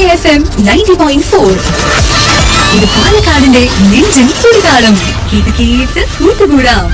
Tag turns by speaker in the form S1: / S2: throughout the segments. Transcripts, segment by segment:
S1: F M ninety point four ഇത് പാലക്കാടിന്റെ നെഞ്ചിൻ തുടിതാളം കേട്ട് കേട്ട് കൂട്ടുകൂടാം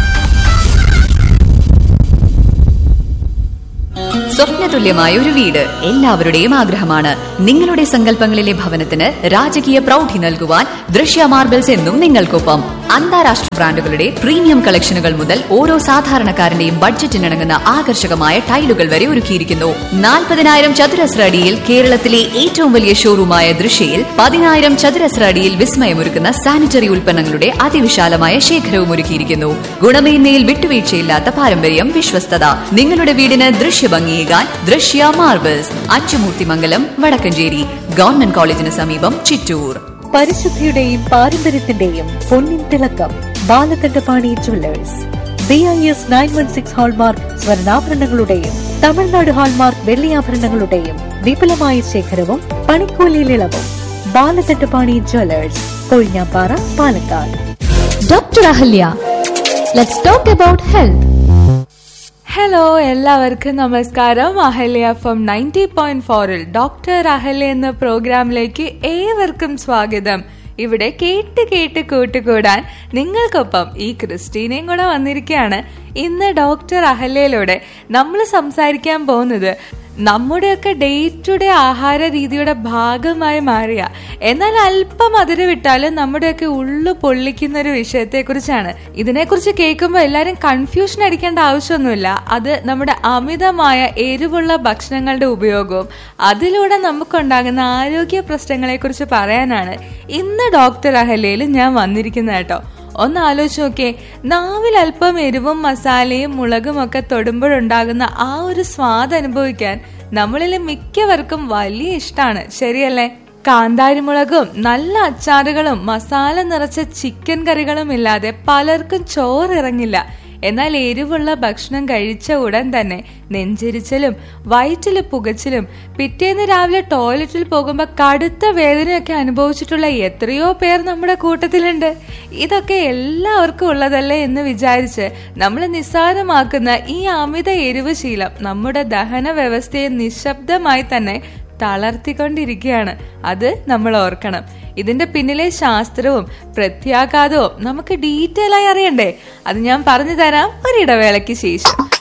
S1: സ്വപ്നതുല്യമായ ഒരു വീട് എല്ലാവരുടെയും ആഗ്രഹമാണ് നിങ്ങളുടെ സങ്കല്പങ്ങളിലെ ഭവനത്തിന് രാജകീയ പ്രൗഢി നൽകുവാൻ ദൃശ്യ മാർബിൾസ് എന്നും നിങ്ങൾക്കൊപ്പം അന്താരാഷ്ട്ര ബ്രാൻഡുകളുടെ പ്രീമിയം കളക്ഷനുകൾ മുതൽ ഓരോ സാധാരണക്കാരന്റെയും ബഡ്ജറ്റിനിണങ്ങുന്ന ആകർഷകമായ ടൈലുകൾ വരെ ഒരുക്കിയിരിക്കുന്നു നാൽപ്പതിനായിരം ചതുരശ്ര അടിയിൽ കേരളത്തിലെ ഏറ്റവും വലിയ ഷോറൂമായ ദൃശ്യയിൽ പതിനായിരം ചതുരശ്ര അടിയിൽ വിസ്മയമൊരുക്കുന്ന സാനിറ്ററി ഉൽപ്പന്നങ്ങളുടെ അതിവിശാലമായ ശേഖരവും ഒരുക്കിയിരിക്കുന്നു ഗുണമേന്മയിൽ വിട്ടുവീഴ്ചയില്ലാത്ത പാരമ്പര്യം വിശ്വസ്തത നിങ്ങളുടെ വീടിന് ദൃശ്യഭംഗിയേകാൻ ദൃശ്യ മാർബിൾസ് അച്ചുമൂർത്തിമംഗലം വടക്കഞ്ചേരി ഗവൺമെന്റ് കോളേജിന് സമീപം ചിറ്റൂർ
S2: പരിശുദ്ധിയുടെയും പാരമ്പര്യത്തിന്റെയും പൊന്നിൻ തിളക്കം Balakantapani jewellers B I S nine one six hallmark സ്വർണ്ണാഭരണങ്ങളുടെയും തമിഴ്നാട് ഹാൾമാർക്ക് വെള്ളിയാഭരണങ്ങളുടെയും വിപുലമായ ശേഖരവും പണിക്കൂലിയിൽ ഇളവും Balakantapani jewellers Kozhinjampara Palakkad
S3: doctor Ahalya let's talk about health
S4: hello എല്ലാവർക്കും നമസ്കാരം Ahalya F M ninety point ഫോറിൽ ഡോക്ടർ അഹല്യ എന്ന പ്രോഗ്രാമിലേക്ക് ഏവർക്കും സ്വാഗതം ഇവിടെ കേട്ട് കേട്ട് കൂട്ടുകൂടാൻ നിങ്ങൾക്കൊപ്പം ഈ ക്രിസ്റ്റീനയും കൂടെ വന്നിരിക്കുകയാണ് ഇന്ന് ഡോക്ടർ അഹല്യയിലൂടെ നമ്മൾ സംസാരിക്കാൻ പോകുന്നത് നമ്മുടെയൊക്കെ ഡേ ടു ഡേ ആഹാര രീതിയുടെ ഭാഗമായി മാറിയ എന്നാൽ അല്പം മധുരം വിട്ടാലും നമ്മുടെയൊക്കെ ഉള്ളു പൊള്ളിക്കുന്ന ഒരു വിഷയത്തെക്കുറിച്ചാണ് ഇതിനെക്കുറിച്ച് കേൾക്കുമ്പോൾ എല്ലാവരും കൺഫ്യൂഷൻ അടിക്കേണ്ട ആവശ്യമൊന്നുമില്ല അത് നമ്മുടെ അമിതമായ എരിവുള്ള ഭക്ഷണങ്ങളുടെ ഉപയോഗവും അതിലൂടെ നമുക്കുണ്ടാകുന്ന ആരോഗ്യ പ്രശ്നങ്ങളെക്കുറിച്ച് പറയാനാണ് ഇന്ന് ഡോക്ടർ അഹലയിൽ ഞാൻ വന്നിരിക്കുന്നത് കേട്ടോ ഒന്ന് ആലോചിച്ച് നോക്കിയേ നാവിൽ അല്പം എരിവും മസാലയും മുളകും ഒക്കെ തൊടുമ്പോഴുണ്ടാകുന്ന ആ ഒരു സ്വാദ് അനുഭവിക്കാൻ നമ്മളിൽ മിക്കവർക്കും വലിയ ഇഷ്ടമാണ് ശരിയല്ലേ കാന്താരിമുളകും നല്ല അച്ചാറുകളും മസാല നിറച്ച ചിക്കൻ കറികളും ഇല്ലാതെ പലർക്കും ചോറിറങ്ങില്ല എന്നാൽ എരിവുള്ള ഭക്ഷണം കഴിച്ച ഉടൻ തന്നെ നെഞ്ചരിച്ചലും വയറ്റില് പുകച്ചിലും പിറ്റേന്ന് രാവിലെ ടോയ്ലറ്റിൽ പോകുമ്പോൾ കടുത്ത വേദനയൊക്കെ അനുഭവിച്ചിട്ടുള്ള എത്രയോ പേർ നമ്മുടെ കൂട്ടത്തിലുണ്ട് ഇതൊക്കെ എല്ലാവർക്കും ഉള്ളതല്ലേ എന്ന് വിചാരിച്ച് നമ്മൾ നിസ്സാരമാക്കുന്ന ഈ അമിത എരിവ് ശീലം നമ്മുടെ ദഹന വ്യവസ്ഥയെ നിശബ്ദമായി തന്നെ തളർത്തിക്കൊണ്ടിരിക്കുകയാണ് അത് നമ്മൾ ഓർക്കണം ഇതിന്റെ പിന്നിലെ ശാസ്ത്രവും പ്രത്യാഘാതവും നമുക്ക് ഡീറ്റെയിൽ ആയി അറിയണ്ടേ അത് ഞാൻ പറഞ്ഞു തരാം ഒരിടവേളയ്ക്ക് ശേഷം